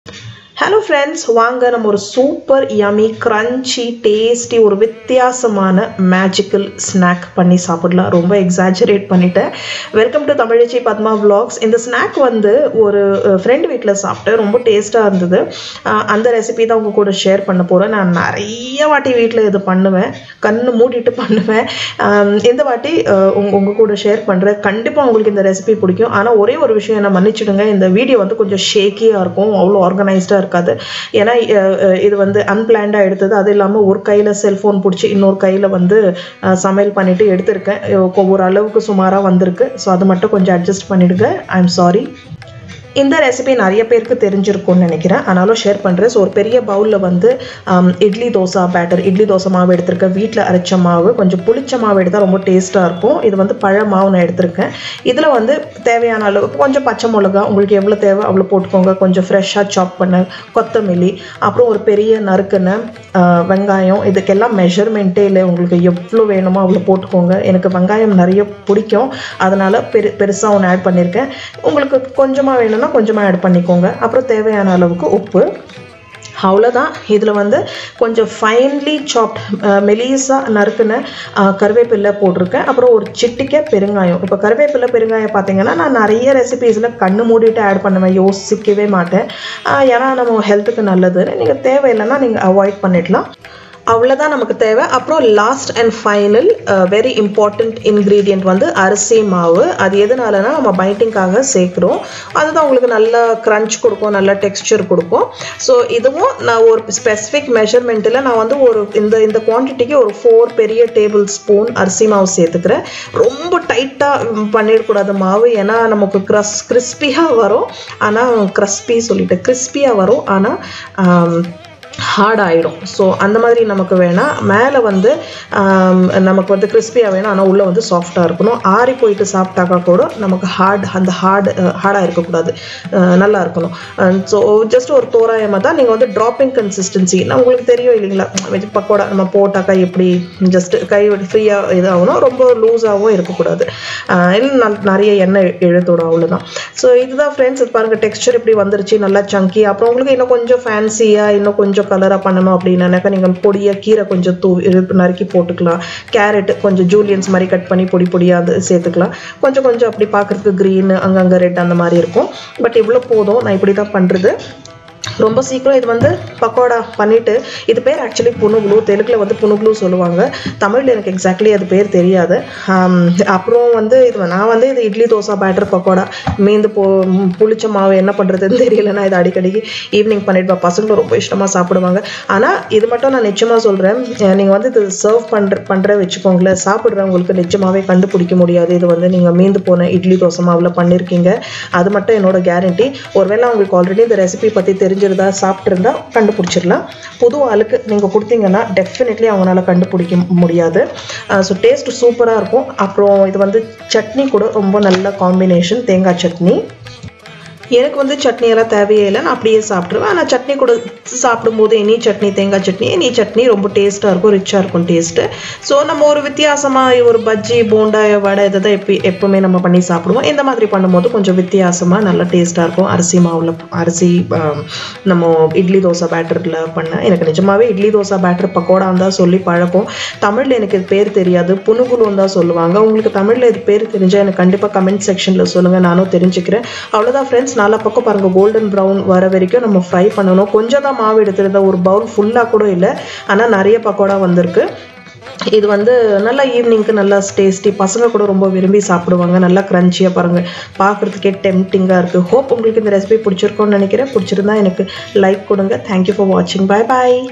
hello friends வாங்க நம்ம ஒரு சூப்பர் யமி கிரன்ச்சி டேஸ்டி ஒரு வித்தியாசமான மேஜிக்கல் ஸ்நாக் பண்ணி சாப்பிடலாம் ரொம்ப எக்ஸாஜரேட் பண்ணிட்டேன் welcome to Tamizhachi Padma vlogs இந்த ஸ்நாக் வந்து ஒரு ஃப்ரெண்ட் வீட்டில் சாப்பிட்டேன் ரொம்ப டேஸ்ட்டாக இருந்தது அஹ் அந்த ரெசிபி தான் உங்கள் கூட ஷேர் பண்ண போகிறேன் நான் நிறைய வாட்டி வீட்டில் இது பண்ணுவேன் கண்ணு மூடிட்டு பண்ணுவேன் அஹ் இந்த வாட்டி அஹ் உங்க உங்க கூட ஷேர் பண்ணுறேன் கண்டிப்பாக உங்களுக்கு இந்த ரெசிபி பிடிக்கும் ஆனால் ஒரே ஒரு விஷயம் என்ன மன்னிச்சிடுங்க இந்த வீடியோ வந்து கொஞ்சம் ஷேக்கியாக இருக்கும் அவ்வளோ ஆர்கனைஸ்டாக இருக்காது ஏன்னா அஹ், அஹ், இது வந்து அன்பிளான்டாக எடுத்தது அது இல்லாமல் ஒரு கையில் செல்ஃபோன் பிடிச்சி இன்னொரு கையில் வந்து அஹ், சமையல் பண்ணிட்டு எடுத்திருக்கேன் அஹ், ஒரு அளவுக்கு சுமாராக வந்திருக்கு ஸோ அது மட்டும் கொஞ்சம் அட்ஜஸ்ட் பண்ணிடுங்க ஐ எம் சாரி இந்த ரெசிபி நிறைய பேருக்கு தெரிஞ்சிருக்கும்னு நினைக்கிறேன் ஆனாலும் ஷேர் பண்ணுறேன் ஸோ ஒரு பெரிய பவுலில் வந்து ஆம், இட்லி தோசை பேட்டர் இட்லி தோசை மாவு எடுத்திருக்கேன் வீட்டில் அரைச்ச மாவு கொஞ்சம் புளிச்ச மாவு எடுத்தால் ரொம்ப டேஸ்ட்டாக இருக்கும் இது வந்து பழ மாவு நான் எடுத்திருக்கேன் இதில் வந்து தேவையான அளவு கொஞ்சம் பச்சை மிளகா உங்களுக்கு எவ்வளோ தேவை அவ்வளோ போட்டுக்கோங்க கொஞ்சம் ஃப்ரெஷ்ஷாக சாப் பண்ண கொத்தமல்லி அப்புறம் ஒரு பெரிய நறுக்குன ஆ, வெங்காயம் இதுக்கெல்லாம் மெஷர்மெண்ட்டே இல்லை உங்களுக்கு எவ்வளோ வேணுமோ அவ்வளோ போட்டுக்கோங்க எனக்கு வெங்காயம் நிறைய பிடிக்கும் அதனால் பெரு பெருசாக ஒன்று ஆட் பண்ணியிருக்கேன் உங்களுக்கு கொஞ்சமாக வேணும்னா கொஞ்சமாக ஆட் பண்ணிக்கோங்க அப்புறம் தேவையான அளவுக்கு உப்பு அவ்வளோதான் இதில் வந்து கொஞ்சம் ஃபைன்லி சாப்ட் மெலிசாக நறுக்குன அஹ், கருவேப்பிலை போட்டிருக்கேன் அப்புறம் ஒரு சிட்டிக்கை பெருங்காயம் இப்போ கருவேப்பிலை பெருங்காயம் பார்த்தீங்கன்னா நான் நிறைய ரெசிபீஸில் கண்ணு மூடிட்டு ஆட் பண்ணுவேன் யோசிக்கவே மாட்டேன் அஹ், ஏன்னா நம்ம ஹெல்த்துக்கு நல்லதுன்னு நீங்கள் தேவையில்லைன்னா நீங்கள் அவாய்ட் பண்ணிடலாம் அவ்வளோதான் நமக்கு தேவை அப்புறம் last and final very important ingredient வந்து அரிசி மாவு அது எதனாலனா நம்ம பைண்டிங்காக சேர்க்குறோம் அதுதான் உங்களுக்கு நல்ல க்ரன்ச் கொடுக்கும் நல்ல டெக்ஸ்சர் கொடுக்கும் ஸோ இதுவும் நான் ஒரு ஸ்பெசிஃபிக் மெஷர்மெண்ட்டில் நான் வந்து ஒரு இந்த இந்த குவான்டிட்டிக்கு ஒரு ஃபோர் பெரிய டேபிள் ஸ்பூன் அரிசி மாவு சேர்த்துக்கிறேன் ரொம்ப டைட்டாக பண்ணிடக்கூடாது மாவு ஏன்னா நமக்கு க்ரஸ் கிறிஸ்பியாக வரும் ஆனால் கிறிஸ்பி சொல்லிட்டு கிறிஸ்பியாக வரும் ஆனால் ஹார்ட் ஆகிடும் ஸோ அந்த மாதிரி நமக்கு வேணாம் மேலே வந்து ஆம், நமக்கு வந்து கிறிஸ்பியாக வேணும் ஆனால் உள்ளே வந்து சாஃப்டாக இருக்கணும் ஆறி போயிட்டு சாப்பிட்டாக்கா கூட நமக்கு ஹார்ட் அந்த ஹார்ட் ஹார்டாக இருக்கக்கூடாது அஹ், நல்லா இருக்கணும் ஸோ ஜஸ்ட் ஒரு தோராயமாக தான் நீங்கள் வந்து ட்ராப்பிங் கன்சிஸ்டன்சி நான் உங்களுக்கு தெரியும் இல்லைங்களா வெஜ் பக்கோடா நம்ம போட்டாக்கா எப்படி ஜஸ்ட் கை ஃப்ரீயாக இதாகணும் ரொம்ப லூஸாகவும் இருக்கக்கூடாது அஹ், இல்லை நல்- நிறைய எண்ணெய் இழுத்துடும் அவ்வளோதான் ஸோ இதுதான் ஃப்ரெண்ட்ஸ் இது பாருங்கள் டெக்ஸ்சர் இப்படி வந்துருச்சு நல்லா சங்கி அப்புறம் உங்களுக்கு இன்னும் கொஞ்சம் ஃபேன்சியாக இன்னும் கொஞ்சம் கலராக பண்ணணும் அப்படின்னாக்கா நீங்கள் பொடியாக கீரை கொஞ்சம் தூ இது நறுக்கி போட்டுக்கலாம் கேரட் கொஞ்சம் ஜூலியன்ஸ் மாதிரி கட் பண்ணி பொடி பொடியாக அது சேர்த்துக்கலாம் கொஞ்சம் கொஞ்சம் அப்படி பார்க்குறதுக்கு க்ரீன் அங்கங்கே ரெட் அந்த மாதிரி இருக்கும் பட் இவ்வளோ போதும் நான் இப்படி தான் பண்ணுறது ரொம்ப சீக்கிரம் இது வந்து பக்கோடா பண்ணிட்டு இது பேர் ஆக்சுவலி புனுகுலு தெலுங்குல வந்து புனுகுலு சொல்லுவாங்க தமிழில் எனக்கு எக்ஸாக்ட்லி அது பேர் தெரியாது ஆம், அப்புறம் வந்து இது நான் வந்து இது இட்லி தோசை பேட்டர் பக்கோடா மீந்து போ புளிச்ச மாவு என்ன பண்ணுறதுன்னு தெரியல நான் இது அடிக்கடிக்கு ஈவினிங் பண்ணிடுவேன் பசங்களும் ரொம்ப இஷ்டமாக சாப்பிடுவாங்க ஆனால் இது மட்டும் நான் நிச்சயமாக சொல்கிறேன் நீங்கள் வந்து இது சர்வ் பண்ணுற பண்ணுற வச்சுக்கோங்களேன் சாப்பிட்றவங்களுக்கு நிச்சயமாகவே கண்டுபிடிக்க முடியாது இது வந்து நீங்கள் மீந்து போன இட்லி தோசை மாவில் பண்ணியிருக்கீங்க அது மட்டும் என்னோட கேரண்டி ஒருவேளை உங்களுக்கு ஆல்ரெடி இந்த ரெசிபி பற்றி தெரிஞ்சிருந்தா சாப்பிட்ருந்தா கண்டுபிடிச்சிடலாம் புது ஆளுக்கு நீங்கள் கொடுத்தீங்கன்னா டெஃபினெட்லி அவங்களால கண்டுபிடிக்க முடியாது ஸோ டேஸ்ட் சூப்பராக இருக்கும் அப்புறம் இது வந்து சட்னி கூட ரொம்ப நல்ல காம்பினேஷன் தேங்காய் சட்னி எனக்கு வந்து சட்னி எல்லாம் தேவையே இல்லை நான் அப்படியே சாப்பிட்ருவேன் ஆனால் சட்னி கூட சாப்பிடும்போது எனி சட்னி தேங்காய் சட்னி எனி சட்னி ரொம்ப டேஸ்ட்டாக இருக்கும் ரிச்சாக இருக்கும் டேஸ்ட்டு ஸோ நம்ம ஒரு வித்தியாசமாக ஒரு பஜ்ஜி போண்டா வடை இதை தான் எப்போ எப்பவுமே நம்ம பண்ணி சாப்பிடுவோம் இந்த மாதிரி பண்ணும்போது கொஞ்சம் வித்தியாசமாக நல்ல டேஸ்ட்டாக இருக்கும் அரிசி மாவில் அரிசி ஆம், நம்ம இட்லி தோசை பேட்டரில் பண்ண எனக்கு நிஜமாவே இட்லி தோசை பேட்டர் பக்கோடான்னு தான் சொல்லி பழக்கம் தமிழில் எனக்கு இது பேர் தெரியாது புனுகுலுன்னு தான் சொல்லுவாங்க உங்களுக்கு தமிழில் இது பேர் தெரிஞ்சால் எனக்கு கண்டிப்பாக கமெண்ட் செக்ஷனில் சொல்லுங்கள் நானும் தெரிஞ்சுக்கிறேன் அவ்வளோதான் ஃப்ரெண்ட்ஸ் நாலா பக்கம் பாருங்கள் கோல்டன் ப்ரௌன் வர வரைக்கும் நம்ம ஃப்ரை பண்ணணும் கொஞ்சம் தான் மாவு எடுத்துருந்தா ஒரு பவுல் ஃபுல்லாக கூட இல்லை ஆனால் நிறைய பக்கோடா வந்திருக்கு இது வந்து நல்லா ஈவினிங்க்கு நல்லா டேஸ்டி பசங்க கூட ரொம்ப விரும்பி சாப்பிடுவாங்க நல்லா க்ரன்ச்சியாக பாருங்கள் பார்க்குறதுக்கே டெம்டிங்காக இருக்குது ஹோப் உங்களுக்கு இந்த ரெசிபி பிடிச்சிருக்கோன்னு நினைக்கிறேன் பிடிச்சிருந்தா எனக்கு லைக் கொடுங்க தேங்க்யூ ஃபார் வாட்சிங் பை பாய்